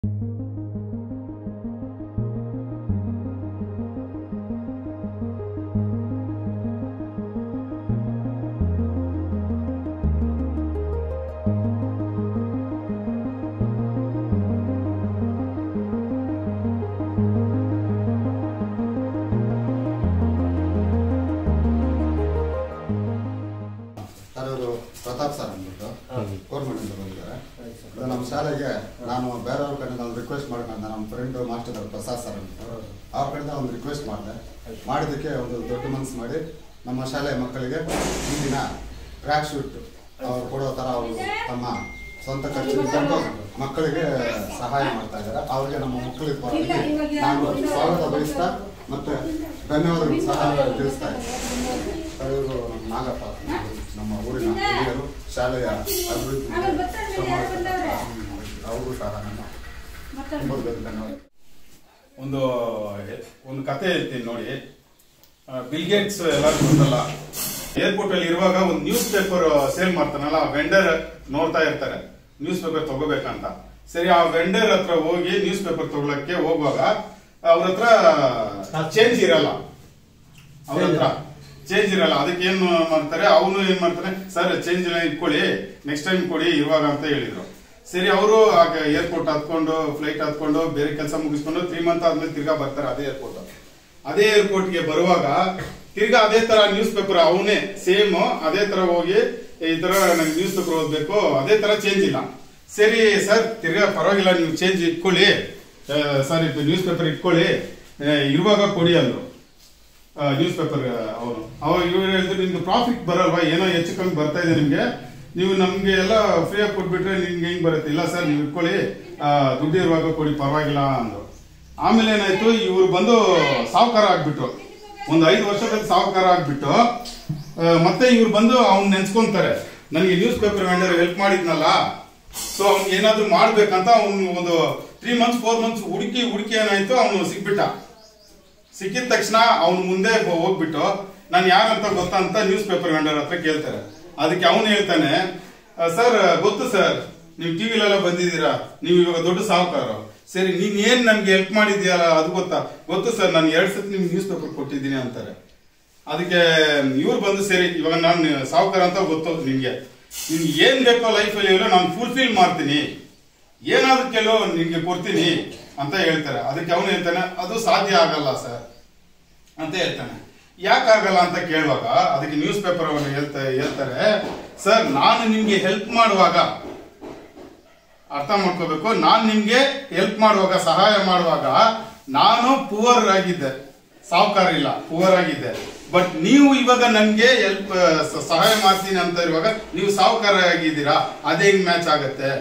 Sir ಇವರು Pratap sir ಅಂದ್ಬಿಟ್ಟು ಗೌರ್ಮೆಂಟಿಂದ ಬಂದಿದ್ದಾರೆ ಇದು ನಮ್ಮ ಶಾಲೆಗೆ ನಾನು ಬೇರೆಯವ್ರ ಕಡೆಯಿಂದ ಒಂದು ರಿಕ್ವೆಸ್ಟ್ ಮಾಡ್ಕೊಂಡು ನಮ್ಮ ಫ್ರೆಂಡ್ ಮಾಸ್ಟರ್ ಪ್ರಸಾದ್ ಸರ್ ಅಂದ್ಬಿಟ್ಟು ಅವ್ರ ಕಡೆಯಿಂದ ಒಂದು ರಿಕ್ವೆಸ್ಟ್ ಮಾಡಿದೆ ಮಾಡಿದ್ದಕ್ಕೆ ಒಂದು ದೊಡ್ಡ ಮನಸ್ಸು ಮಾಡಿ ನಮ್ಮ ಶಾಲೆಯ ಮಕ್ಕಳಿಗೆ ಈ ದಿನ ಟ್ರ್ಯಾಕ್ ಶೂಟ್ ಅವ್ರು ಕೊಡೋ ಥರ ಅವರು ತಮ್ಮ ಸ್ವಂತ ಖರ್ಚಿಗೆ ತಂದು ಮಕ್ಕಳಿಗೆ ಸಹಾಯ ಮಾಡ್ತಾ ಇದ್ದಾರೆ ಅವ್ರಿಗೆ ನಮ್ಮ ಮಕ್ಕಳಿಗೆ ಪರವಾಗಿ ನಾನು ಸ್ವಾಗತ ಬಯಸ್ತಾ ಮತ್ತೆ ಧನ್ಯವಾದಗಳು ಸಹ ತಿಳಿಸ್ತಾ ಇದ್ದೀನಿ ಸರ್, ಇವರು ನಾಗಪ್ಪ ನಮ್ಮ ಊರಿನ ಹಿರಿಯರು ಶಾಲೆಯ ಅಭಿವೃದ್ಧಿ ಅವರು ಸಹ ನಮ್ಮ ತುಂಬ ದೊಡ್ಡ ಧನ್ಯವಾದ ಒಂದು ಒಂದು ಕತೆ ಹೇಳ್ತೀನಿ ನೋಡಿ ಬಿಲ್ ಗೇಟ್ಸ್ ಎಲ್ಲರೂ ಗೊತ್ತಲ್ಲ ಏರ್ಪೋರ್ಟ್ ಅಲ್ಲಿ ಇರುವಾಗ ಒಂದು ನ್ಯೂಸ್ ಪೇಪರ್ ಸೇಲ್ ಮಾಡ್ತಾನಲ್ಲ ವೆಂಡರ್ ನೋಡ್ತಾ ಇರ್ತಾರೆ ನ್ಯೂಸ್ ಪೇಪರ್ ತಗೋಬೇಕಂತ ಸರಿ ಆ ವೆಂಡರ್ ಹತ್ರ ಹೋಗಿ ನ್ಯೂಸ್ ಪೇಪರ್ ತಗೊಳಕ್ಕೆ ಹೋಗುವಾಗ ಅವ್ರ ಹತ್ರ ಚೇಂಜ್ ಇರಲ್ಲ ಅವ್ರ ಹತ್ರ ಚೇಂಜ್ ಇರಲ್ಲ ಅದಕ್ಕೆ ಏನ್ ಮಾಡ್ತಾರೆ ಅವನು ಏನ್ ಮಾಡ್ತಾನೆ ಸರ್ ಚೇಂಜ್ ಎಲ್ಲ ಇಟ್ಕೊಳ್ಳಿ ನೆಕ್ಸ್ಟ್ ಟೈಮ್ ಕೊಡಿ ಇವಾಗ ಅಂತ ಹೇಳಿದ್ರು ಸರಿ ಅವರು ಆಗ ಏರ್ಪೋರ್ಟ್ ಹತ್ಕೊಂಡು ಫ್ಲೈಟ್ ಹತ್ಕೊಂಡು ಬೇರೆ ಕೆಲಸ ಮುಗಿಸ್ಕೊಂಡು ತ್ರೀ ಮಂತ್ ಆದ್ಮೇಲೆ ತಿರ್ಗಾ ಬರ್ತಾರೆ ಅದೇ ಏರ್ಪೋರ್ಟ್ ಅದೇ ಏರ್ಪೋರ್ಟ್ ಗೆ ಬರುವಾಗ ತಿರ್ಗಾ ಅದೇ ತರ ನ್ಯೂಸ್ ಪೇಪರ್ ಅವನೇ ಸೇಮ್ ಅದೇ ತರ ಹೋಗಿ ಈ ತರ ನಂಗೆ ನ್ಯೂಸ್ ಪೇಪರ್ ಓದ್ಬೇಕು ಅದೇ ತರ ಚೇಂಜ್ ಇಲ್ಲ ಸರಿ ಸರ್ ತಿರ್ಗಾ ಪರವಾಗಿಲ್ಲ ನೀವು ಚೇಂಜ್ ಇಟ್ಕೊಳ್ಳಿ ಸರ್ ಇದು ನ್ಯೂಸ್ ಪೇಪರ್ ಇಟ್ಕೊಳ್ಳಿ ಆ, ಇರುವಾಗ ಕೊಡಿ ಅಂದ್ರು ನ್ಯೂಸ್ ಪೇಪರ್ ಅವನು ಅವಾಗ ಇವ್ರು ಹೇಳಿದ್ರು ನಿಮ್ಗೆ ಪ್ರಾಫಿಟ್ ಬರಲ್ವಾ ಏನೋ ಹೆಚ್ಚು ಕಮ್ಮಿ ಬರ್ತಾ ಇದೆ ನಿಮ್ಗೆ ನೀವು ನಮ್ಗೆ ಎಲ್ಲ ಫ್ರೀಯಾಗಿ ಕೊಟ್ಬಿಟ್ರೆ ನಿಮ್ಗೆ ಹೆಂಗ್ ಬರುತ್ತೆ ಇಲ್ಲ ಸರ್ ನೀವು ಇಟ್ಕೊಳ್ಳಿ ಆ, ದುಡ್ಡು ಇರುವಾಗ ಕೊಡಿ ಪರವಾಗಿಲ್ಲ ಅಂದ್ರು ಆಮೇಲೆ ಏನಾಯ್ತು ಇವ್ರು ಬಂದು ಸಾಹುಕಾರ ಆಗ್ಬಿಟ್ರು ಒಂದು ಐದು ವರ್ಷದಲ್ಲಿ ಸಾಹುಕಾರ ಆಗ್ಬಿಟ್ಟು ಆ, ಮತ್ತೆ ಇವ್ರು ಬಂದು ಅವ್ನ್ ನೆನ್ಸ್ಕೊಂತಾರೆ ನನಗೆ ನ್ಯೂಸ್ ಪೇಪರ್ ವೆಂಡರ್ ಹೆಲ್ಪ್ ಮಾಡಿದ್ನಲ್ಲ ಸೊ ಅವ್ನ್ ಏನಾದ್ರು ಮಾಡ್ಬೇಕಂತ ಅವ್ನು ಒಂದು ತ್ರೀ ಮಂತ್ಸ್ ಫೋರ್ ಮಂತ್ಸ್ ಹುಡುಕಿ ಹುಡುಕಿ ಏನಾಯ್ತು ಅವನು ಸಿಕ್ಬಿಟ್ಟ ಸಿಕ್ಕಿದ ತಕ್ಷಣ ಅವ್ನು ಮುಂದೆ ಬ- ಹೋಗ್ಬಿಟ್ಟು ನಾನು ಯಾರಂತ ಗೊತ್ತಾ ಅಂತ ನ್ಯೂಸ್ ಪೇಪರ್ ವೆಂಡರ್ ಹತ್ರ ಕೇಳ್ತಾರೆ ಅದಕ್ಕೆ ಅವನು ಹೇಳ್ತಾನೆ ಸರ್ ಗೊತ್ತು ಸರ್ ನೀವು ಟಿವಿಲೆಲ್ಲ ಬಂದಿದ್ದೀರಾ ನೀವು ಇವಾಗ ದೊಡ್ಡ ಸಾಹುಕಾರ ಸರಿ ನೀನ್ ಏನ್ ನನ್ಗೆ ಹೆಲ್ಪ್ ಮಾಡಿದ್ಯಲ್ಲ ಅದು ಗೊತ್ತಾ ಗೊತ್ತು ಸರ್ ನಾನು ಎರಡ್ ಸತಿ ನಿಮ್ಗೆ ನ್ಯೂಸ್ ಪೇಪರ್ ಕೊಟ್ಟಿದ್ದೀನಿ ಅಂತಾರೆ ಅದಕ್ಕೆ ಇವ್ರು ಬಂದು ಸರಿ ಇವಾಗ ನಾನು ಸಾಹುಕಾರ ಅಂತ ಗೊತ್ತು ನಿಮ್ಗೆ ನಿಮ್ಗೆ ಏನ್ ಬೇಕೋ ಲೈಫಲ್ಲಿ ಹೇಳೋ ನಾನು ಫುಲ್ಫಿಲ್ ಮಾಡ್ತೀನಿ ಏನಾದ್ರು ಕೆಲವು ನಿನ್ಗೆ ಕೊಡ್ತೀನಿ ಅಂತ ಹೇಳ್ತಾರೆ ಅದಕ್ಕೆ ಅವನು ಹೇಳ್ತಾನೆ ಅದು ಸಾಧ್ಯ ಆಗಲ್ಲ ಸರ್ ಅಂತ ಹೇಳ್ತಾನೆ ಯಾಕಾಗಲ್ಲ ಅಂತ ಕೇಳುವಾಗ ಅದಕ್ಕೆ ನ್ಯೂಸ್ ಪೇಪರ್ ಅವರು ಹೇಳ್ತಾ ಹೇಳ್ತಾರೆ ಸರ್ ನಾನು ನಿಮ್ಗೆ ಹೆಲ್ಪ್ ಮಾಡುವಾಗ ಅರ್ಥ ಮಾಡ್ಕೋಬೇಕು ನಾನು ನಿಮ್ಗೆ ಹೆಲ್ಪ್ ಮಾಡುವಾಗ ಸಹಾಯ ಮಾಡುವಾಗ ನಾನು ಪುವರ್ ಆಗಿದ್ದೆ ಸಾಹುಕಾರ ಇಲ್ಲ ಪುವರ್ ಆಗಿದ್ದೆ ಬಟ್ ನೀವು ಇವಾಗ ನನ್ಗೆ ಹೆಲ್ಪ್ ಸಹಾಯ ಮಾಡ್ತೀನಿ ಅಂತ ಇರುವಾಗ ನೀವು ಸಾಹುಕಾರ ಆಗಿದ್ದೀರಾ ಅದೇ ಹೆಂಗ್ ಮ್ಯಾಚ್ ಆಗತ್ತೆ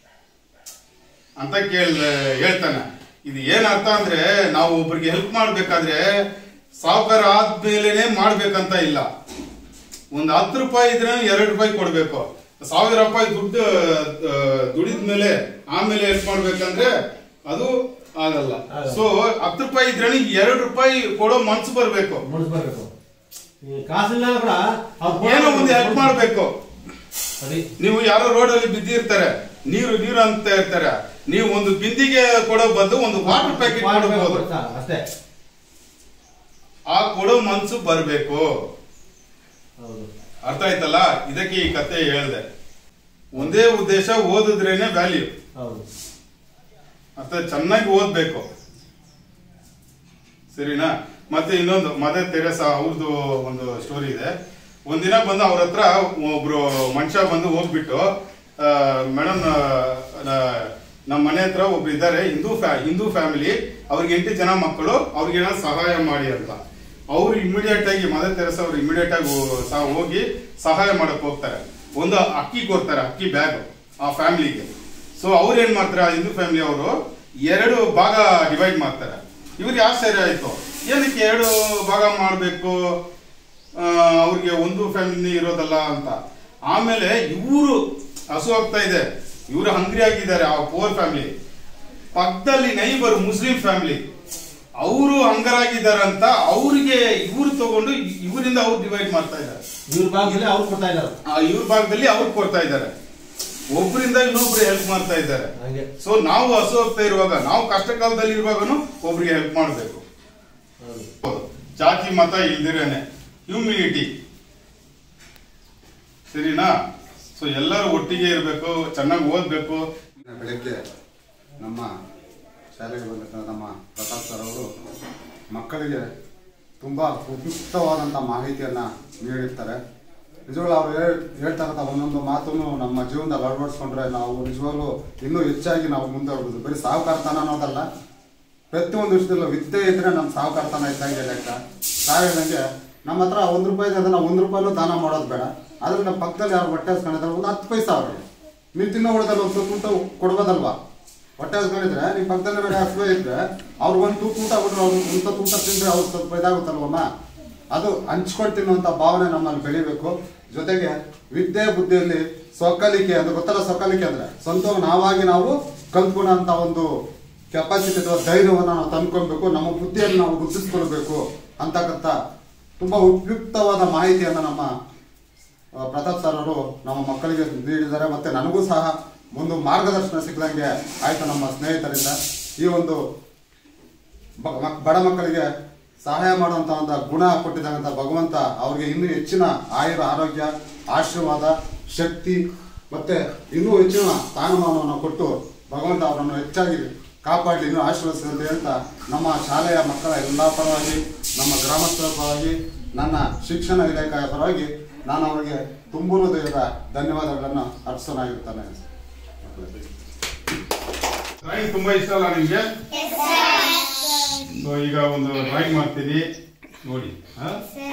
ಅಂತ ಕೇಳ ಹೇಳ್ತಾನೆ ಇದು ಏನ್ ಅರ್ಥ ಅಂದ್ರೆ ನಾವು ಒಬ್ರಿಗೆ ಹೆಲ್ಪ್ ಮಾಡ್ಬೇಕಾದ್ರೆ ಸಾಹುಕಾರ ಆದ್ಮೇಲೆನೆ ಮಾಡ್ಬೇಕಂತ ಇಲ್ಲ ಒಂದ್ ಹತ್ತು ರೂಪಾಯಿ ಇದ್ರೆ ಎರಡು ರೂಪಾಯಿ ಕೊಡ್ಬೇಕು ಸಾವಿರ ರೂಪಾಯಿ ದುಡ್ಡು ದುಡಿದ ಮೇಲೆ ಆಮೇಲೆ ಹೆಲ್ಪ್ ಮಾಡ್ಬೇಕಂದ್ರೆ ಅದು ಆಗಲ್ಲ ಆಗಲ್ಲ. ಸೊ ಹತ್ತು ರೂಪಾಯಿ ಇದ್ರೆ ಎರಡು ರೂಪಾಯಿ ಕೊಡೋ ಮನ್ಸು ಬರ್ಬೇಕು ಮುಡಿಸ್ಬರ್ಬೇಕು ಈ ಕಾಸಿಲ್ಲ ಕೂಡ ಅವ್ರು ಏನೋ ಒಂದು ಹೆಲ್ಪ್ ಮಾಡ್ಬೇಕು ಸರಿ ನೀವು ಯಾರೋ ರೋಡಲ್ಲಿ ಬಿದ್ದಿರ್ತಾರೆ ನೀರು ನೀರು ಅಂತ ಇರ್ತಾರೆ ನೀವು ಒಂದು ಬಿಂದಿಗೆ ಕೊಡೋ ಬದಲು ಒಂದು ವಾಟರ್ ಪ್ಯಾಕೆಟ್ ಕೊಡಬಹುದು ಕೊಡ್ತಾ, ಅಷ್ಟೇ ಆ ಕೊಡೋ ಮನ್ಸು ಬರ್ಬೇಕು ಹೌದು ಅರ್ಥ ಆಯ್ತಲ್ಲ ಇದಕ್ಕೆ ಈ ಕತೆ ಹೇಳ್ದೆ ಒಂದೇ ಉದ್ದೇಶ ಓದಿದ್ರೇನೆ ವ್ಯಾಲ್ಯೂ ಹೌದು ಮತ್ತೆ ಚೆನ್ನಾಗಿ ಓದ್ಬೇಕು ಸರಿನಾ ಮತ್ತೆ ಇನ್ನೊಂದು ಮದರ್ ತೆರೆಸಾ ಅವ್ರದ್ದು ಒಂದು ಸ್ಟೋರಿ ಇದೆ ಒಂದಿನ ಬಂದು ಅವ್ರ ಹತ್ರ ಒಬ್ರು ಮನುಷ್ಯ ಬಂದು ಹೋಗ್ಬಿಟ್ಟು ಮೇಡಮ್ ನಮ್ಮ ಮನೆ ಹತ್ರ ಒಬ್ರು ಇದ್ದಾರೆ ಹಿಂದೂ ಫ್ಯಾ ಹಿಂದೂ ಫ್ಯಾಮಿಲಿ ಅವ್ರಿಗೆ ಎಂಟು ಜನ ಮಕ್ಕಳು ಅವ್ರಿಗೆ ಏನಾದ್ರು ಸಹಾಯ ಮಾಡಿ ಅಂತ ಅವ್ರು ಇಮಿಡಿಯೇಟ್ ಆಗಿ ಮದರ್ ತೆರೆಸ ಅವ್ರು ಇಮಿಡಿಯೇಟ್ ಆಗಿ ಹೋ- ಸಹ ಹೋಗಿ ಸಹಾಯ ಮಾಡಕ್ ಹೋಗ್ತಾರೆ ಒಂದು ಅಕ್ಕಿ ಕೊಡ್ತಾರೆ ಅಕ್ಕಿ ಬ್ಯಾಗ್ ಆ ಫ್ಯಾಮಿಲಿಗೆ ಸೊ ಅವ್ರು ಏನ್ ಮಾಡ್ತಾರೆ ಆ ಹಿಂದೂ ಫ್ಯಾಮಿಲಿ ಅವರು ಎರಡು ಭಾಗ ಡಿವೈಡ್ ಮಾಡ್ತಾರೆ ಇವ್ರಿಗೆ ಆಶ್ಚರ್ಯ ಆಯ್ತು ಏನಕ್ಕೆ ಎರಡು ಭಾಗ ಮಾಡಬೇಕು ಅವ್ರಿಗೆ ಒಂದು ಫ್ಯಾಮಿಲಿ ಇರೋದಲ್ಲ ಅಂತ ಆಮೇಲೆ ಇವರು ಹಸು ಆಗ್ತಾ ಇದೆ ಇವರು ಹಂಗ್ರಿ ಆಗಿದ್ದಾರೆ ಆ ಪೋರ್ ಫ್ಯಾಮಿಲಿ ಪಕ್ಕದಲ್ಲಿ ನೈಬರ್ ಮುಸ್ಲಿಂ ಫ್ಯಾಮಿಲಿ ಅವರು ಹಂಗರಾಗಿದ್ದಾರಂತ ಅವ್ರಿಗೆ ಇವ್ರು ತಗೊಂಡು ಇವರಿಂದ ಅವ್ರು ಡಿವೈಡ್ ಮಾಡ್ತಾ ಇದ್ದಾರೆ ಇವ್ರ ಭಾಗದಲ್ಲಿ ಅವ್ರು ಕೊಡ್ತಾ ಇದ್ದಾರೆ ಆ ಇವ್ರ ಭಾಗದಲ್ಲಿ ಅವ್ರು ಕೊಡ್ತಾ ಇದ್ದಾರೆ ಒಬ್ಬರಿಂದ ಇನ್ನೊಬ್ರು ಹೆಲ್ಪ್ ಮಾಡ್ತಾ ಇದ್ದಾರೆ ಹಂಗೆ ಸೊ ನಾವು ಹಸು ಹೋಗ್ತಾ ಇರುವಾಗ ನಾವು ಕಷ್ಟ ಕಾಲದಲ್ಲಿ ಇರುವಾಗನು ಒಬ್ರಿಗೆ ಹೆಲ್ಪ್ ಮಾಡಬೇಕು ಹೌದು ಜಾತಿ ಮತ ಇಲ್ದಿರೇನೆ ಹ್ಯೂಮಿಲಿಟಿ ಸರಿನಾ ಸೊ ಎಲ್ಲರೂ ಒಟ್ಟಿಗೆ ಇರಬೇಕು ಚೆನ್ನಾಗಿ ಓದ್ಬೇಕು ಬೆಳಗ್ಗೆ ನಮ್ಮ ಶಾಲೆಗೆ ಬಂದ ನಮ್ಮ ಪ್ರತಾಪ್ ಸರ್ ಅವರು ಮಕ್ಕಳಿಗೆ ತುಂಬ ಉಪಯುಕ್ತವಾದಂಥ ಮಾಹಿತಿಯನ್ನು ನೀಡಿರ್ತಾರೆ ನಿಜವಾಗ್ಲೂ ಅವ್ರು ಹೇಳ್- ಹೇಳ್ತಾ ಇರೋಂಥ ಒಂದೊಂದು ಮಾತನ್ನು ನಮ್ಮ ಜೀವನದಲ್ಲಿ ಅಳವಡಿಸ್ಕೊಂಡ್ರೆ ನಾವು ನಿಜವಾಗ್ಲೂ ಇನ್ನೂ ಹೆಚ್ಚಾಗಿ ನಾವು ಮುಂದೆ ಹೋಗ್ಬೋದು ಬರೀ ಸಾಹುಕಾರತನ ಅನ್ನೋದಲ್ಲ ಪ್ರತಿಯೊಂದು ವಿಷಯದಲ್ಲೂ ವಿದ್ಯೆ ಇದ್ರೆ ನಮ್ಮ ಸಾಹುಕಾರತನ ಇದ್ದಂಗೆ ಲೆಕ್ಕ ತಾವು ಹೇಳ್ದಂಗೆ ನಮ್ಮ ಹತ್ರ ಒಂದು ರೂಪಾಯಿ ಇದೆ ಅಂದ್ರೆ ನಾವು ಒಂದು ರೂಪಾಯಿನೂ ದಾನ ಮಾಡೋದು ಬೇಡ ಆದ್ರೆ ನಮ್ಮ ಪಕ್ಕದಲ್ಲಿ ಯಾರು ಹೊಟ್ಟೆ ಹಸ್ಕೊಂಡಿದ್ರೆ ಒಂದು ಹತ್ತು ಪೈಸೆ ಅವ್ರಿಗೆ ನೀವು ತಿನ್ನೋ ಉಳಿದಲ್ಲಿ ಒಂದು ತುತ್ತು ಊಟ ಕೊಡ್ಬೋದಲ್ವಾ ಹೊಟ್ಟೆ ಹಸ್ಕೊಂಡಿದ್ರೆ ನಿಮ್ಮ ಪಕ್ಕದಲ್ಲಿ ಬೇರೆ ಹಸುವೆ ಇದ್ರೆ ಅವ್ರಿಗೆ ಒಂದು ತೂತು ಊಟ ಕೊಟ್ಟರೆ ಅವ್ರು ಒಂದು ತುತ್ತು ಊಟ ತಿಂದ್ರೆ ಅವ್ರು ಸ್ವಲ್ಪ ಇದಾಗುತ್ತಲ್ವಮ್ಮ ಅದು ಹಂಚ್ಕೊಂಡು ತಿನ್ನುವಂಥ ಭಾವನೆ ನಮ್ಮಲ್ಲಿ ಬೆಳಿಬೇಕು ಜೊತೆಗೆ ವಿದ್ಯೆ ಬುದ್ಧಿಯಲ್ಲಿ ಸೊಕ್ಕಲಿಕೆ ಅಂದ್ರೆ ಗೊತ್ತಲ್ಲ ಸೊಕ್ಕಲಿಕೆ ಅಂದ್ರೆ ಸ್ವಂತ ನಾವಾಗಿ ನಾವು ಕಲ್ತ್ಕೊಳ್ಳೋ ಅಂತ ಒಂದು ಕೆಪಾಸಿಟಿ ಅಥವಾ ಧೈರ್ಯವನ್ನು ನಾವು ತಂದ್ಕೊಳ್ಬೇಕು ನಮ್ಮ ಬುದ್ಧಿಯನ್ನು ನಾವು ಗುರುತಿಸ್ಕೊಳ್ಬೇಕು ಅಂತಕ್ಕಂಥ ತುಂಬಾ ಉಪಯುಕ್ತವಾದ ಮಾಹಿತಿಯನ್ನು ನಮ್ಮ ಆ, ಪ್ರತಾಪ್ ಸರ್ ಅವರು ನಮ್ಮ ಮಕ್ಕಳಿಗೆ ನೀಡಿದ್ದಾರೆ ಮತ್ತೆ ನನಗೂ ಸಹ ಒಂದು ಮಾರ್ಗದರ್ಶನ ಸಿಕ್ಕದಂಗೆ ಆಯ್ತು ನಮ್ಮ ಸ್ನೇಹಿತರಿಂದ ಈ ಒಂದು ಬ- ಮಕ್- ಬಡ ಮಕ್ಕಳಿಗೆ ಸಹಾಯ ಮಾಡುವಂತ ಒಂದು ಗುಣ ಕೊಟ್ಟಿದ್ದಾಗಂತ ಭಗವಂತ ಅವ್ರಿಗೆ ಇನ್ನೂ ಹೆಚ್ಚಿನ ಆಯುರ ಆರೋಗ್ಯ ಆಶೀರ್ವಾದ ಶಕ್ತಿ ಮತ್ತೆ ಇನ್ನೂ ಹೆಚ್ಚಿನ ಸ್ಥಾನಮಾನವನ್ನು ಕೊಟ್ಟು ಭಗವಂತ ಅವರನ್ನು ಹೆಚ್ಚಾಗಿ ಕಾಪಾಡಲಿ ಇನ್ನೂ ಆಶೀರ್ವದಿಸಲಿ ಅಂತ ಹೇಳ್ತಾ ನಮ್ಮ ಶಾಲೆಯ ಮಕ್ಕಳ ಎಲ್ಲ ಪರವಾಗಿ ನಮ್ಮ ಗ್ರಾಮಸ್ಥರ ಪರವಾಗಿ ನನ್ನ ಶಿಕ್ಷಣ ಇಲಾಖೆಯ ಪರವಾಗಿ ನಾನು ಅವರಿಗೆ ತುಂಬು ಹೃದಯದ ಧನ್ಯವಾದಗಳನ್ನು ಅರ್ಪಿಸೋನಾಗಿರ್ತಾನೆ ಡ್ರಾಯಿಂಗ್ ತುಂಬಾ ಇಷ್ಟ ಅಲ್ಲ ನಿಮ್ಗೆ ಸೊ ಈಗ ಒಂದು ಡ್ರಾಯಿಂಗ್ ಮಾಡ್ತೀನಿ ನೋಡಿ ಹಾ?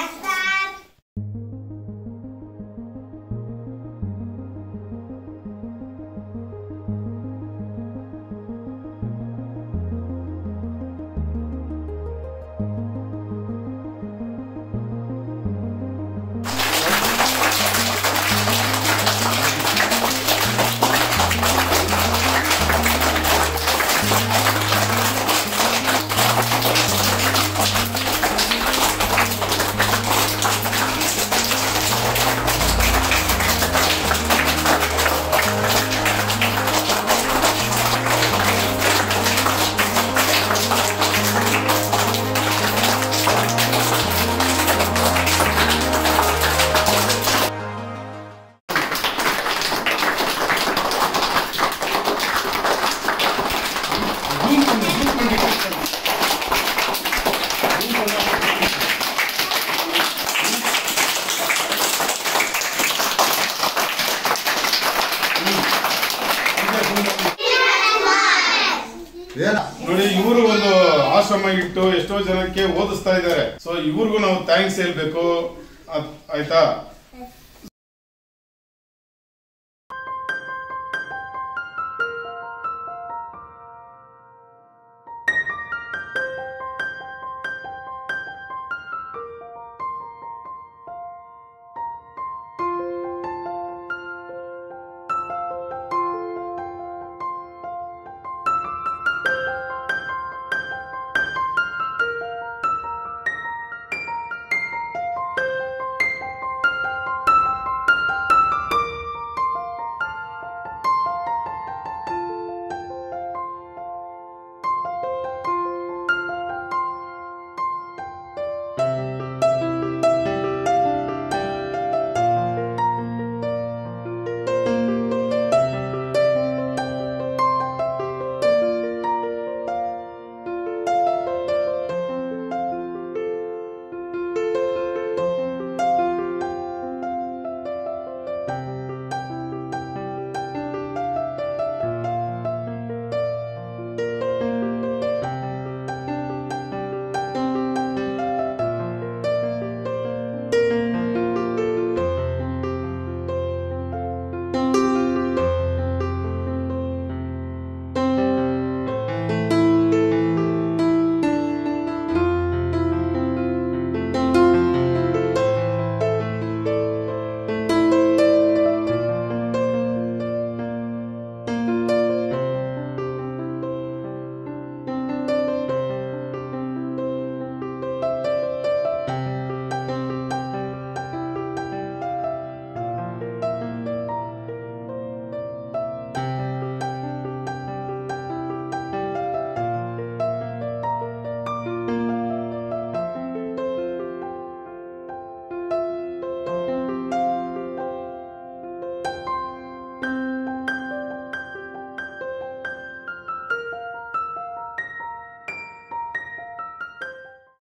Zoom பண்ணு, zoom பண்ணி click பண்ணு. Zoom பண்ணா ಏನ ನೋಡಿ ಇವರು ಒಂದು ಆಶ್ರಮ ಇಟ್ಟು ಎಷ್ಟೋ ಜನಕ್ಕೆ ಓದಿಸ್ತಾ ಇದ್ದಾರೆ ಸೊ ಇವ್ರಿಗೂ ನಾವು ಥ್ಯಾಂಕ್ಸ್ ಹೇಳ್ಬೇಕು ಅದ್- ಆಯ್ತಾ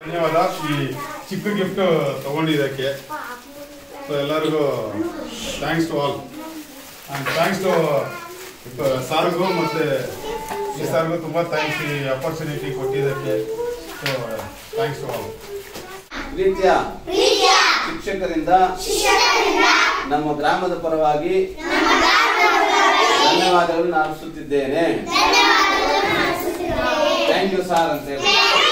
ಧನ್ಯವಾದ ಈ ಚಿಕ್ಕ ಗಿಫ್ಟ್ ತಗೊಂಡಿದ್ದಕ್ಕೆ ಸೊ ಎಲ್ಲರಿಗೂ thanks to all and thanks to ಸಾರ್ಗೂ ಮತ್ತು ಈ ಸಾರ್ಗೂ ತುಂಬ ಥ್ಯಾಂಕ್ಸ್ ಈ ಅಪರ್ಚುನಿಟಿ ಕೊಟ್ಟಿದ್ದಕ್ಕೆ ಸೊ ಥ್ಯಾಂಕ್ಸ್ ಟು ಆಲ್ ಪ್ರೀತಿಯ ಶಿಕ್ಷಕರಿಂದ ನಮ್ಮ ಗ್ರಾಮದ ಪರವಾಗಿ ಧನ್ಯವಾದಗಳನ್ನು ಅರ್ಪಿಸುತ್ತಿದ್ದೇನೆ ಥ್ಯಾಂಕ್ ಯು ಸಾರ್ ಅಂತ ಹೇಳಿ